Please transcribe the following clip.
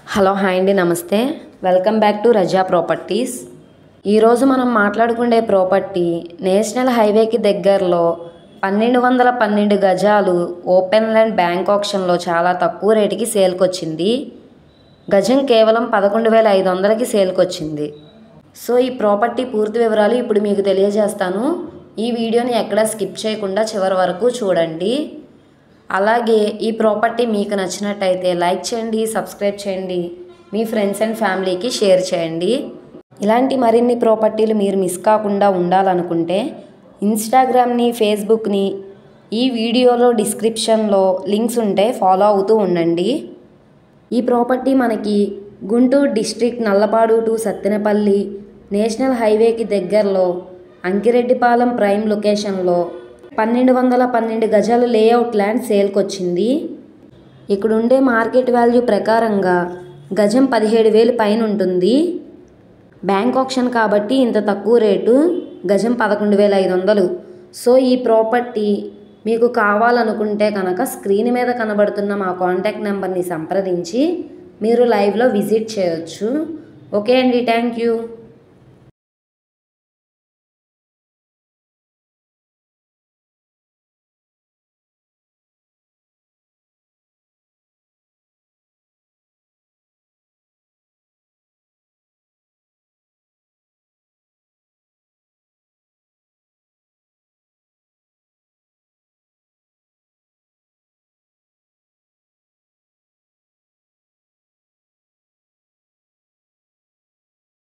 hello hi అండి నమస్తే welcome back to Raza properties ఈరోజు మనం మాట్లాడుకునే ప్రాపర్టీ నేషనల్ హైవేకి దగ్గరలో పన్నెండు వందల పన్నెండు గజాలు ఓపెన్ ల్యాండ్ బ్యాంక్ ఆప్షన్లో చాలా తక్కువ రేటుకి సేల్కి వచ్చింది గజం కేవలం పదకొండు వేల ఐదు వందలకి సేల్కి వచ్చింది సో ఈ ప్రాపర్టీ పూర్తి వివరాలు ఇప్పుడు మీకు తెలియజేస్తాను ఈ వీడియోని ఎక్కడా స్కిప్ చేయకుండా చివరి వరకు చూడండి అలాగే ఈ ప్రాపర్టీ మీకు నచ్చినట్టయితే లైక్ చేయండి సబ్స్క్రైబ్ చేయండి మీ ఫ్రెండ్స్ అండ్ ఫ్యామిలీకి షేర్ చేయండి ఇలాంటి మరిన్ని ప్రాపర్టీలు మీరు మిస్ కాకుండా ఉండాలనుకుంటే ఇన్స్టాగ్రామ్ని ఫేస్బుక్ని ఈ వీడియోలో డిస్క్రిప్షన్లో లింక్స్ ఉంటే ఫాలో అవుతూ ఉండండి ఈ ప్రాపర్టీ మనకి Guntur district Nallapadu to Sattenapalli national హైవేకి దగ్గరలో అంకిరెడ్డిపాలెం ప్రైమ్ లొకేషన్లో పన్నెండు వందల పన్నెండు గజాల లేఅవుట్ ల్యాండ్ సేల్కి వచ్చింది ఇక్కడ ఉండే మార్కెట్ వాల్యూ ప్రకారంగా గజం పదిహేడు వేలు పైన ఉంటుంది బ్యాంక్ ఆప్షన్ కాబట్టి ఇంత తక్కువ రేటు గజం పదకొండు వేల ఐదు వందలు సో ఈ ప్రాపర్టీ మీకు కావాలనుకుంటే కనుక స్క్రీన్ మీద కనబడుతున్న మా కాంటాక్ట్ నెంబర్ని సంప్రదించి మీరు లైవ్లో విజిట్ చేయొచ్చు ఓకే అండి థ్యాంక్ యూ